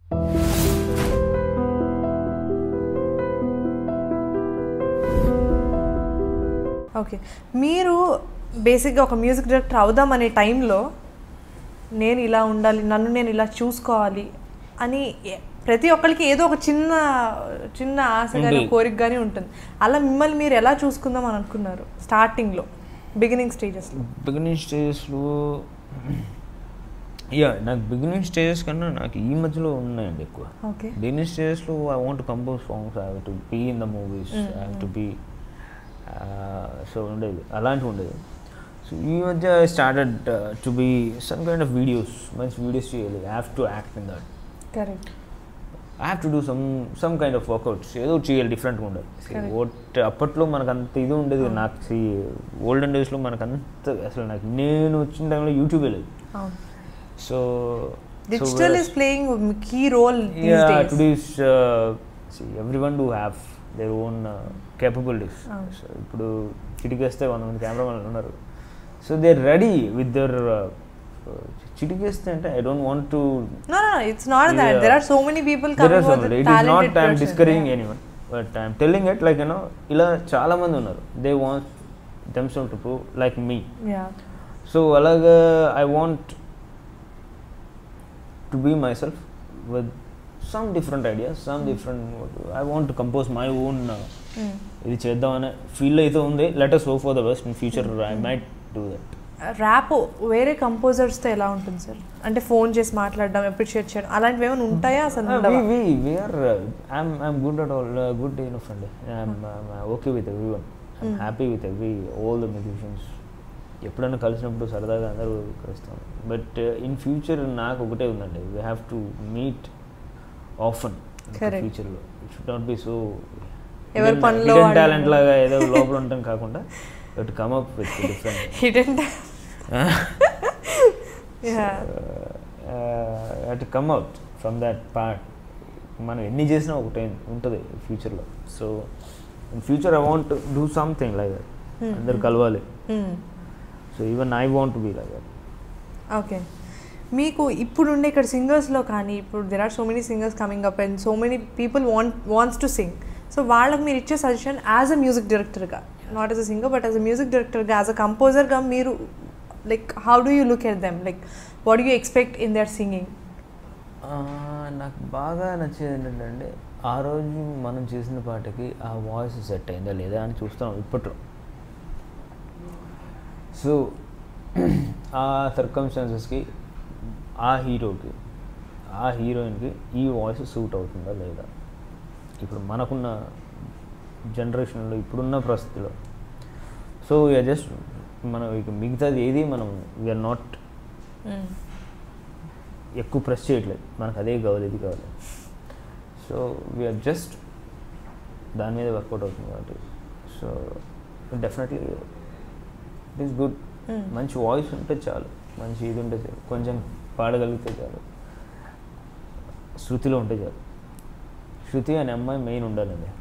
Okay మీరు బేసిక్గా ఒక మ్యూజిక్ డైరెక్టర్ అవుదాం అనే టైంలో నేను ఇలా ఉండాలి నన్ను నేను ఇలా చూసుకోవాలి అని ఏ- ప్రతి ఒక్కరికి ఏదో ఒక చిన్న చిన్న ఆశ కానీ ఉంటుంది. కోరిక కానీ ఉంటుంది అలా మిమ్మల్ని మీరు ఎలా చూసుకుందాం అని అనుకున్నారు స్టార్టింగ్లో బిగినింగ్ స్టేజెస్లో బిగినింగ్ స్టేజెస్లో యా నాకు బిగినింగ్ స్టేజెస్ కన్నా నాకు ఈ మధ్యలో ఉన్నాయండి ఎక్కువ ఓకే బిగినింగ్ స్టేజెస్లో I want compose songs I to be in the movies I to be so ఉండేది అలాంటివి ఉండేది సో ఈ మధ్య I started to be some kind of videos మంచి వీడియోస్ చేయాలి I have to act in that correct I have to do some some kind of workouts ఏదో చేయాలి డిఫరెంట్గా ఉండాలి Correct. ఓట్ అప్పట్లో మనకు అంత ఇది ఉండేది నాకు ఓల్డెన్ డేస్లో మనకు అంత అసలు నాకు నేను వచ్చిన టైంలో యూట్యూబే లేదు అవును so digital is playing key role yeah today's uh, see everyone do have their own uh, capabilities Oh. so ఇప్పుడు చిటికేస్తే వంద మంది కెమెరామెన్లు ఉన్నారు so they ready with their చిటికేస్తే అంటే I don't want to No, no, it's not that. Yeah. There are so many people there coming are for some the it is not talented I'm person. discouraging Yeah. anyone but I'm telling it like you know ఇలా చాలా మంది ఉన్నారు they want themselves to prove like me Yeah. So అలాగా I want to be myself with some different ideas some different I want to compose my own Mm. ఇది చేద్దామనే feel అయితే ఉంది later so for the best in future I might do that rap వేరే కంపోజర్స్తో ఎలా ఉంటుంది sir అంటే phone చేసి మాట్లాడడం అప్రిషియేట్ చేయడం అలాంటివి ఏమైనా ఉంటాయా అసలు ఉండవా? We we are I'm I'm good at all good enough అండి I'm okay with everyone I'm happy with every all the musicians ఎప్పుడైనా కలిసినప్పుడు సరదాగా అందరూ కలుస్తాం బట్ ఇన్ ఫ్యూచర్ నాకు ఒకటే ఉందండి we have to meet often Correct. ఫ్యూచర్లో it should not be so ఎవరి పనిలో వాళ్ళు- టాలెంట్ లాగా ఏదో లోపల ఉంటాం కాకుండా but come up with different Hidden talent. Yeah. To come out from that part మనం ఎన్ని చేసినా ఒకటే ఉంటుంది ఫ్యూచర్లో so in future I want do something like that Hmm, అందరు కలవాలి Hmm. So even I want be like that okay మీకు ఇప్పుడు ఉండే ఇక్కడ సింగర్స్లో కానీ ఇప్పుడు there are so many singers coming up and so many people want wants to sing so వాళ్ళకి మీరు ఇచ్చే సజెషన్ యాజ్ అ మ్యూజిక్ డైరెక్టర్గా not as a singer but as a music డైరెక్టర్గా యాజ్ అ కంపోజర్గా మీరు like how do you look at them like what you expect in their singing నాకు బాగా నచ్చేది ఏంటంటే ఆ రోజు మనం చేసిన పాటకి ఆ వాయిస్ సెట్ అయిందా లేదా అని చూస్తాం ఇప్పట్లో సో ఆ సర్కమ్స్టాన్సెస్కి ఆ హీరోకి ఆ హీరోయిన్కి ఈ వాయిస్ సూట్ అవుతుందా లేదా ఇప్పుడు మనకున్న జనరేషన్లో ఇప్పుడున్న పరిస్థితిలో సో వీఆర్ జస్ట్ మనం ఇక మిగతాది ఏది మనం వీఆర్ నాట్ ఎక్కువ ప్రెస్ చేయట్లేదు మనకు అదే కావాలి ఇది కావాలి సో వీఆర్ జస్ట్ దాని మీద వర్కౌట్ అవుతుంది కాబట్టి so definitely it is good Hmm. మంచి వాయిస్ ఉంటే చాలు మంచి ఇది ఉంటే చాలు కొంచెం పాడగలిగితే చాలు శృతిలో ఉంటే చాలు శృతి అనే అమ్మాయి మెయిన్ ఉండాలండి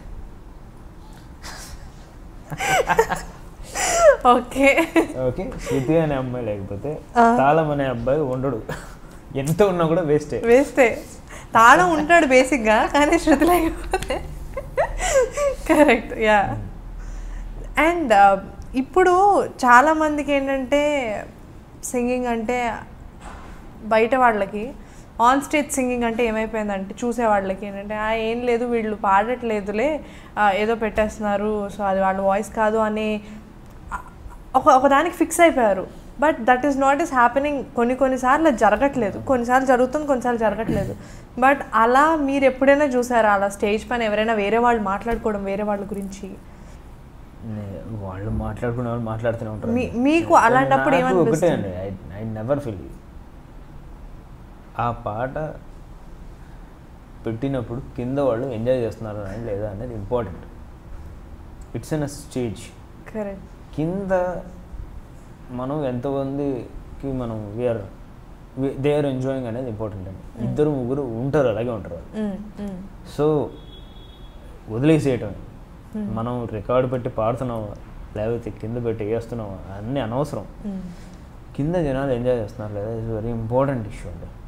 ఓకే ఓకే శృతి అనే అమ్మాయి లేకపోతే Ah. తాళం అనే అబ్బాయి ఉండడు ఎంత ఉన్నా కూడా వేస్టే వేస్తే తాళం ఉంటాడు బేసిక్గా కానీ శృతి లేకపోతే కరెక్ట్ యా అండ్ ఇప్పుడు చాలా మందికి ఏంటంటే సింగింగ్ అంటే బయట వాళ్ళకి ఆన్ స్టేజ్ సింగింగ్ అంటే ఏమైపోయిందంటే చూసే వాళ్ళకి ఏంటంటే "ఆ, ఏం లేదు వీళ్ళు పాడట్లేదులే ఆ, ఏదో పెట్టేస్తున్నారు సో అది వాళ్ళ వాయిస్ కాదు అని ఒక ఒకదానికి ఫిక్స్ అయిపోయారు but that is not is happening కొన్ని కొన్నిసార్లు అది జరగట్లేదు కొన్నిసార్లు జరుగుతుంది కొన్నిసార్లు జరగట్లేదు బట్ అలా మీరు ఎప్పుడైనా చూసారా అలా స్టేజ్ పైన ఎవరైనా వేరే వాళ్ళు మాట్లాడుకోవడం వేరే వాళ్ళ గురించి నే- వాళ్ళు మాట్లాడుకునే వాళ్ళు మాట్లాడుతూనే ఉంటారు మీ- మీకు అలాంటప్పుడు నాకు ఒకటే ఏమనిపిస్తుంది? అండి ఐ నెవర్ ఫీల్ ఆ పాట పెట్టినప్పుడు కింద వాళ్ళు ఎంజాయ్ చేస్తున్నారు అని లేదా అనేది important it's an a stage correct కింద మనం ఎంతమందికి మనం వీఆర్ దే ఆర్ ఎంజాయింగ్ అనేది ఇంపార్టెంట్ అండి ఇద్దరు ముగ్గురు ఉంటారు అలాగే ఉంటారు వాళ్ళు సో వదిలేసేయటం మనం రికార్డు పెట్టి పాడుతున్నామా లేకపోతే కింద పెట్టి వేస్తున్నామా అన్నీ అనవసరం కింద జనాలు ఎంజాయ్ చేస్తున్నారు లేదా ఇట్స్ వెరీ ఇంపార్టెంట్ ఇష్యూ అండి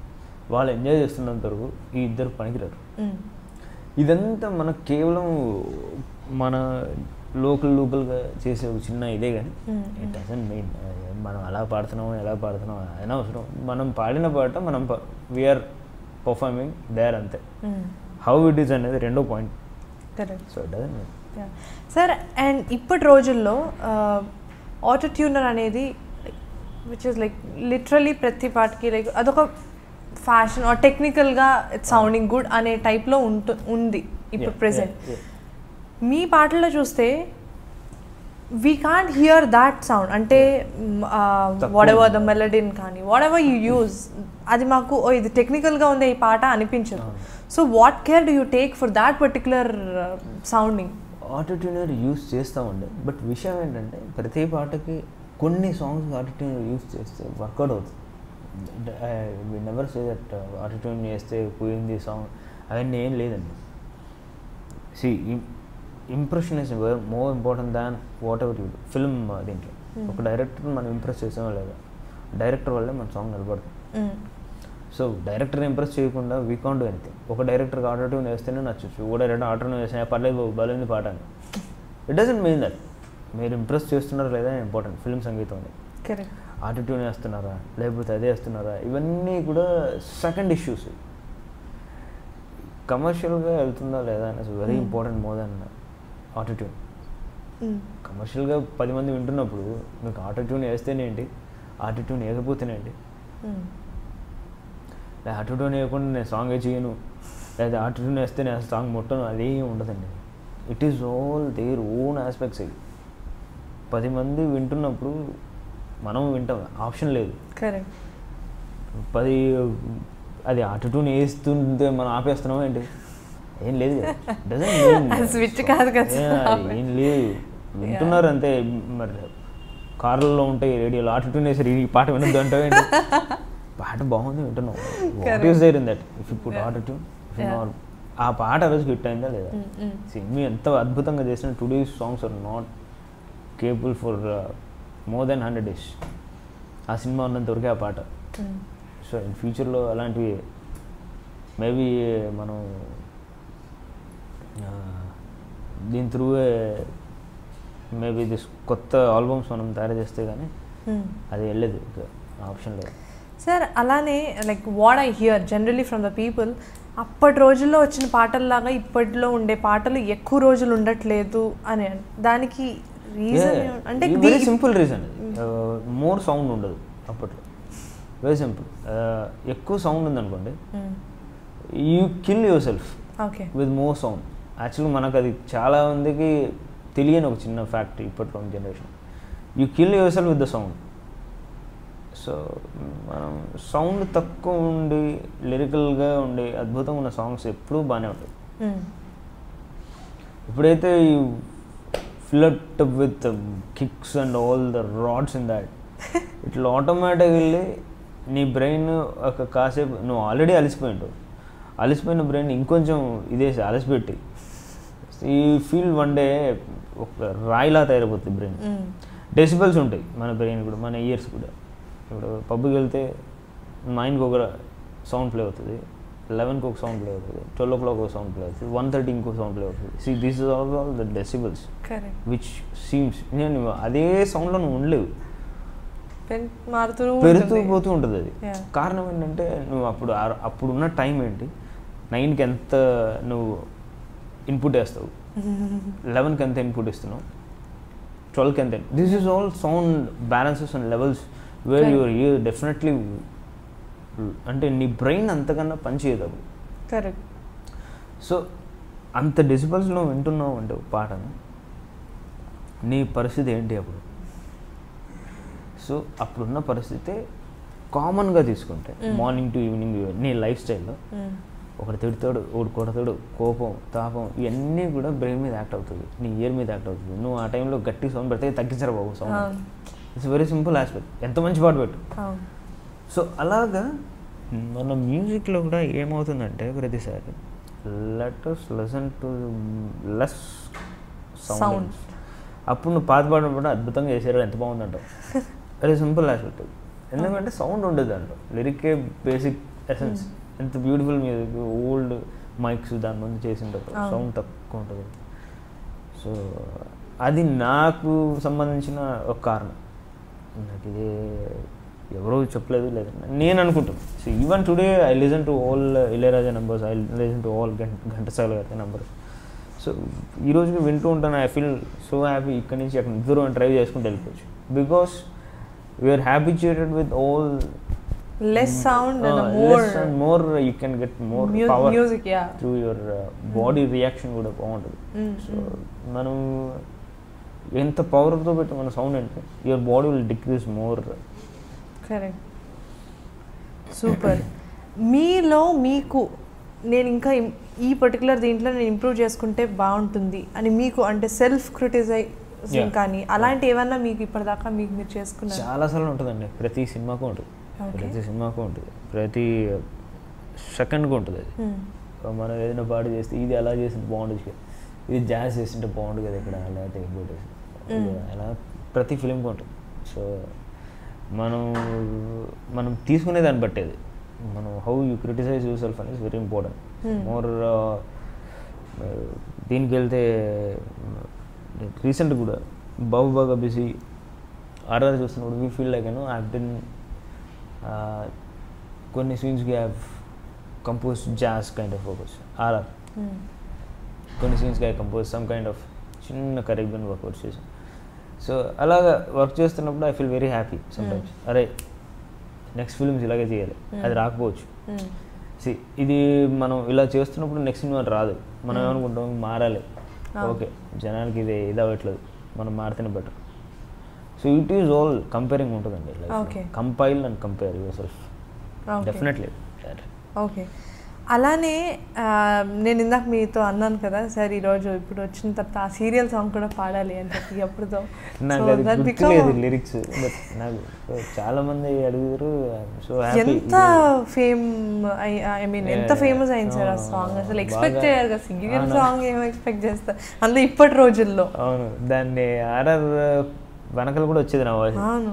వాళ్ళు ఎంజాయ్ చేస్తున్నంత వరకు ఈ ఇద్దరు పనికిరారు ఇదంతా మనకు కేవలం మన లోకల్ లోకల్గా చేసే ఒక చిన్న ఇదే కానీ ఇట్ డజంట్ మెయిన్ మనం అలా పాడుతున్నాం ఎలా పాడుతున్నాం అయినా అవసరం మనం పాడిన పాట మనం వీఆర్ పర్ఫార్మింగ్ దేర్ అంతే హౌ ఇట్ ఈస్ అనేది రెండో point correct so it doesn't main sir and ఇప్పటి రోజుల్లో ఆటో ట్యూనర్ అనేది విచ్ ఇస్ లైక్ లిటరలీ ప్రతి పాటకి లైక్ అదొక ఫ్యాషన్ ఆర్ టెక్నికల్గా ఇట్స్ సౌండింగ్ గుడ్ అనే టైప్లో ఉంటు ఉంది ఇప్పుడు ప్రెసెంట్ మీ పాటల్లో చూస్తే we can't hear that sound అంటే వాట్ ఎవర్ ద మెలడీన్ కానీ వాట్ ఎవర్ యూ యూజ్ అది మాకు ఓ ఇది టెక్నికల్గా ఉంది ఈ పాట అనిపించదు so what care do you take for that particular sounding auto tuner use చేస్తామండి బట్ విషయం ఏంటంటే ప్రతి పాటకి కొన్ని సాంగ్స్ ఆటోట్యూనర్ యూస్ చేస్తే వర్కౌట్ అవుతుంది we never say that autotune చేస్తే పోయింది సాంగ్ అవన్నీ ఏం లేదండి see impression is more important than whatever you film దీంట్లో ఒక డైరెక్టర్ మనం ఇంప్రెస్ చేసామో లేదా డైరెక్టర్ వల్లే మన సాంగ్ నిలబడుతుంది సో డైరెక్టర్ ఇంప్రెస్ చేయకుండా వీ కాంట్ డూ ఎనీథింగ్ ఒక డైరెక్టర్కి ఆటో ట్యూన్ వేస్తేనే నచ్చచ్చు ఓ డైరెక్టర్ ఆటో ట్యూన్ వేసినా పర్లేదు బాబు బలైంది పాట అని ఇట్ డజంట్ మీన్ దట్ మీరు ఇంప్రెస్ చేస్తున్నారా లేదా ఇంపార్టెంట్ ఫిల్మ్ సంగీతం అని కరెక్ట్ ఆటో ట్యూన్ వేస్తున్నారా లేకపోతే అదే వేస్తున్నారా ఇవన్నీ కూడా సెకండ్ ఇష్యూస్ కమర్షియల్గా వెళ్తుందా లేదా అనేసి very important more than auto tune కమర్షియల్గా పది మంది వింటున్నప్పుడు మీకు ఆటో ట్యూన్ వేస్తేనేంటి ఆటో ట్యూన్ వేయకపోతేనేంటి లేదా ఆటో ట్యూన్ వేయకుండా నేను సాంగ్ చేయను లేదా ఆటో ట్యూన్ వేస్తే నేను సాంగ్ ముట్టను అదేం ఉండదండి it is all their own aspects ఇవి పది మంది వింటున్నప్పుడు మనం వింటాం ఆప్షన్ లేదు కరెక్ట్ పది అది ఆటో ట్యూన్ వేస్తుంటే మనం ఆపేస్తున్నాం ఏంటి ఏం లేదు కదా. Doesn't mean- అది switch కాదు కదా. Yeah, ఏం లేదు వింటున్నారు అంతే మరి కార్లలో ఉంటాయి రేడియోలో ఆటో ట్యూన్ వేసారు ఈ పాట వినొద్దు అంటావు ఏంటి పాట బాగుంది వింటున్నావు what is there in that if you put auto tune ఆ పాట ఆ రోజు హిట్ అయిందా లేదా సినిమా ఎంత అద్భుతంగా చేసిన today songs are not capable for more than hundred days ఆ సినిమా ఉన్నంత వరకే ఆ పాట సో ఇన్ ఫ్యూచర్లో అలాంటివి మేబీ మనం ఆ, దీని త్రూ మేబీ దిస్ కొత్త ఆల్బమ్స్ మనం తయారు చేస్తే కానీ అది వెళ్ళలేదు ఆప్షన్ లేదు సార్ అలానే like what I hear generally from the people అప్పటి రోజుల్లో వచ్చిన పాటల్లాగా ఇప్పట్లో ఉండే పాటలు ఎక్కువ రోజులు ఉండట్లేదు అని అన్- దానికి రీజన్ అంటే very simple reason more sound ఉండదు అప్పట్లో వెరీ సింపుల్ ఎక్కువ సౌండ్ ఉందనుకోండి you kill yourself okay with more sound యాక్చువల్గా మనకు అది చాలా మందికి తెలియని ఒక చిన్న ఫ్యాక్ట్ ఇప్పట్లో generation you kill yourself with the sound so మనం సౌండ్ తక్కువ ఉండి లిరికల్గా ఉండి అద్భుతంగా ఉన్న సాంగ్స్ ఎప్పుడూ బాగానే ఉంటాయి ఎప్పుడైతే you fill it with kicks and all the rods in that ఇట్లా ఆటోమేటిక్ వెళ్ళి నీ బ్రెయిన్ ఒక కాసేపు నువ్వు ఆల్రెడీ అలసిపోయి ఉంటావు అలసిపోయిన బ్రెయిన్ ఇంకొంచెం ఇదేసి అలసిపెట్టి ఈ ఫీల్ వన్ డే ఒక రాయిలా తయారైపోతుంది బ్రెయిన్ డెసిబల్స్ ఉంటాయి మన బ్రెయిన్ కూడా మన ఇయర్స్ కూడా ఇప్పుడు పబ్కి వెళ్తే నైన్కి ఒక సౌండ్ ప్లే అవుతుంది లెవెన్కి ఒక సౌండ్ ప్లే అవుతుంది ట్వెల్వ్ ఓ క్లాక్ ఒక సౌండ్ ప్లే అవుతుంది వన్ థర్టీ ఇంకో సౌండ్ ప్లే అవుతుంది see this is all all the decibels correct which seems నేను అదే సౌండ్లో నువ్వు ఉండలేవు మారుతూ పెరుగుతూ ఉంటుంది. పోతూ ఉంటుంది అది Yeah. కారణం ఏంటంటే నువ్వు అప్పుడు ఆ- అప్పుడున్న టైం ఏంటి నైన్కి ఎంత నువ్వు ఇన్పుట్ వేస్తావు లెవెన్కి ఎంత ఇన్పుట్ ఇస్తున్నావు ట్వెల్వ్కి ఎంత this is all sound balances and levels where your ear definitely అంటే నీ బ్రెయిన్ అంతకన్నా పనిచేయదు అప్పుడు కరెక్ట్ సో అంత డెసిబల్స్లో వింటున్నావు అంటే ఒక పాటను నీ పరిస్థితి ఏంటి అప్పుడు సో అప్పుడున్న పరిస్థితి కామన్గా తీసుకుంటే మార్నింగ్ టు ఈవినింగ్ నీ లైఫ్ స్టైల్లో ఒకటి తిడతాడు ఒకటి కొడతాడు కోపం తాపం ఇవన్నీ కూడా బ్రెయిన్ మీద యాక్ట్ అవుతుంది నీ ఇయర్ మీద యాక్ట్ అవుతుంది నువ్వు ఆ టైంలో గట్టి సౌండ్ పెడితే తగ్గించరు బాబు సౌండ్ అవును. ఇట్స్ వెరీ సింపుల్ ఆస్పెక్ట్ ఎంత మంచి పాట పెట్టు అవును సో అలాగా మన మ్యూజిక్లో కూడా ఏమవుతుందంటే ప్రతిసారి letters lesson to less Sound. Sound అప్పుడు నువ్వు పాత పాడడం కూడా అద్భుతంగా చేసారు ఎంత బాగుందంటావు వెరీ సింపుల్ ఆస్పెక్ట్ ఎందుకంటే సౌండ్ ఉండదు దాంట్లో లిరికే బేసిక్ ఎసెన్స్ ఎంత బ్యూటిఫుల్ మ్యూజిక్ ఓల్డ్ మైక్స్ దాని ముందు చేసింటారు అవును. సౌండ్ తక్కువ ఉంటుంది సో అది నాకు సంబంధించిన ఒక కారణం నాకు ఇది ఎవరో చెప్పలేదు లేదు నేను అనుకుంటున్నాను so even today I listen to all Ilaiyaraaja numbers I listen to all Ghantasala గారి నెంబర్స్ సో ఈ రోజుకి వింటూ ఉంటాను ఐ ఫీల్ సో హ్యాపీ ఇక్కడి నుంచి అక్కడ దూరం డ్రైవ్ చేసుకుంటూ వెళ్ళిపోవచ్చు because we are habituated with all less sound and more more you can get more power music yeah through your body reaction కూడా బాగుంటుంది సో మనం ఎంత పవర్తో పెట్టి మన సౌండ్ అంటే your body will decrease more correct super మీలో మీకు నేను ఇంకా ఇం- ఈ పర్టికులర్ దీంట్లో నేను ఇంప్రూవ్ చేసుకుంటే బాగుంటుంది అని మీకు అంటే సెల్ఫ్ క్రిటిసైజింగ్ Yeah. కానీ అలాంటి ఏమన్నా మీకు ఇప్పటిదాకా మీకు మీరు చేసుకున్నారు చాలాసార్లు ఉంటుందండి ప్రతి సినిమాకు ఉంటుంది Okay. ప్రతి సినిమాకు ఉంటుంది ప్రతి సెకండ్కి ఉంటుంది అది మనం ఏదైనా పాట చేస్తే ఇది అలా చేసింటే బాగుండదు కదా ఇది జాజ్ చేసింటే బాగుండు కదా ఇక్కడ లేకపోతే ఇంకోటి Mm. అలా ప్రతి ఫిలింకి ఉంటుంది సో మనం మనం తీసుకునే దాన్ని బట్టేది మనం how you criticize yourself అనేది వెరీ ఇంపార్టెంట్ Hmm. మోర్ దీనికి వెళ్తే రీసెంట్ కూడా బాబు బాగా బిజీ ఆర్ఆర్ చూస్తున్నప్పుడు we feel like you know I been కొన్ని సీన్స్కి have compose just kind of focus RR కొన్ని సీన్స్కి I compose some kind of చిన్న కరెక్షన్ వర్కౌట్ చేసాం సో అలాగా వర్క్ చేస్తున్నప్పుడు I feel very happy sometimes అరే నెక్స్ట్ ఫిల్మ్స్ ఇలాగే చేయాలి అది రాకపోవచ్చు సి ఇది మనం ఇలా చేస్తున్నప్పుడు నెక్స్ట్ సినిమా రాదు మనం ఏమనుకుంటాం మారాలి Ah. ఓకే జనాలకి ఇది ఇది అవ్వట్లేదు మనం మారితేనే better so it is all comparing ఉంటుందండి Okay. Compile and compare yourself Okay. Definitely okay అలానే ఆ, నేను ఇందాక మీతో అన్నాను కదా సార్ ఈరోజు ఇప్పుడు వచ్చిన తర్వాత ఆ సీరియల్ సాంగ్ కూడా పాడాలి అని చెప్పి ఎప్పుడుతో నాకు So అది that గుర్తులేదు become- లిరిక్స్ బట్ నాకు so చాలా మంది అడుగుతారు సో హ్యాపీ ఎంత ఫేమ్ ఐ మీన్ ఎంత Yeah, ఫేమస్ అయింది సార్ ఆ అవును, సాంగ్ అసలు బాగా- ఎక్స్పెక్ట్ చేయరు కదా సీరియల్ అవును. సాంగ్ ఏమో ఎక్స్పెక్ట్ చేస్తారు అందులో ఇప్పటి రోజుల్లో అవును దాన్ని ఆర్ఆర్ వెనకలు కూడా వచ్చేది నా వాయిస్ అవును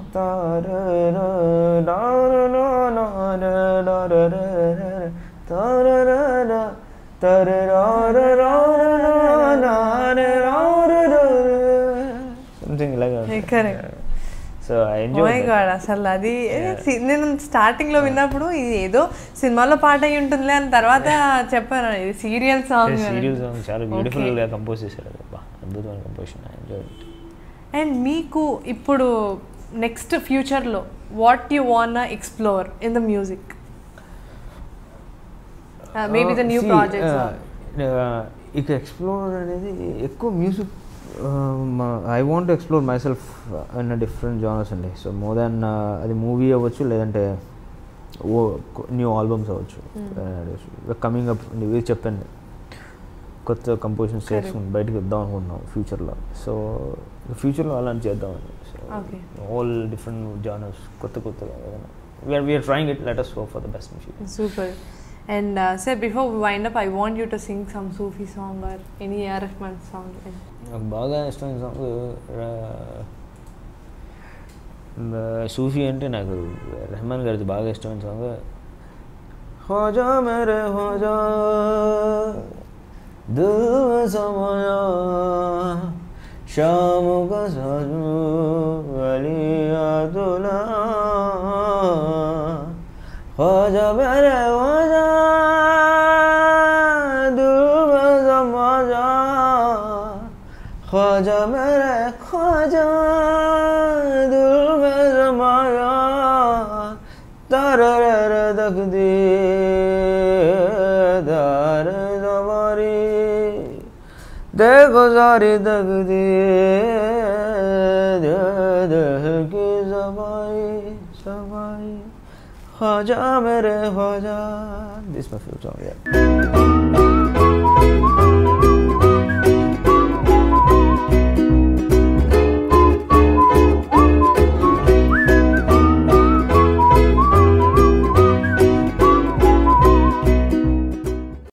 సంథింగ్ ఇలాగా Correct. So I my enjoy god అసలు అది సి- నేను స్టార్టింగ్ లో విన్నప్పుడు ఇది ఏదో సినిమాలో పాట అయి ఉంటుందిలే అని తర్వాత చెప్పాను ఇది సీరియల్ సాంగ్ సీరియల్ సాంగ్ చాలా బ్యూటిఫుల్ Okay. గా కంపోజ్ చేశాడు అది బా అద్భుతమైన కంపోజిషన్ ఐ ఎంజాయ్ అండ్ మీకు ఇప్పుడు నెక్స్ట్ ఫ్యూచర్లో what you want explore in the music maybe the new projects ఇక ఎక్స్ప్లోర్ అనేది ఎక్కువ music I want explore myself in different genres అండి సో మోర్ దాన్ అది మూవీ అవ్వచ్చు లేదంటే ఓ న్యూ ఆల్బమ్స్ అవ్వచ్చు కమింగ్ అప్ ఇది చెప్పండి కొత్త కంపోజిషన్స్ Correct. చేసుకుని బయటకు వద్దాం అనుకుంటున్నాం ఫ్యూచర్లో సో ఫ్యూచర్లో అలాంటి చేద్దామని so Okay. All different genres కొత్త కొత్తగా ఏదైనా we are we are trying it let us hope for the best music super and sir before wind up I want you to sing some Sufi song or any R Rahman song నాకు బాగా ఇష్టమైన song సూఫీ అంటే నాకు రెహమాన్ గారిది బాగా ఇష్టమైన సాంగ్ హోజా మేరే హోజా దిల్ సమయా శాము కా సాజు అలియా దులా హోజా మేరే హోజా దిల్ సమయా ख्वाजा मेरे ख्वाजा दिल में समाया तारा रे रे दख दे दार दवारी देखो सारी दख दे दे दे की सफाई सफाई ख्वाजा मेरे Khwaja this my favourite song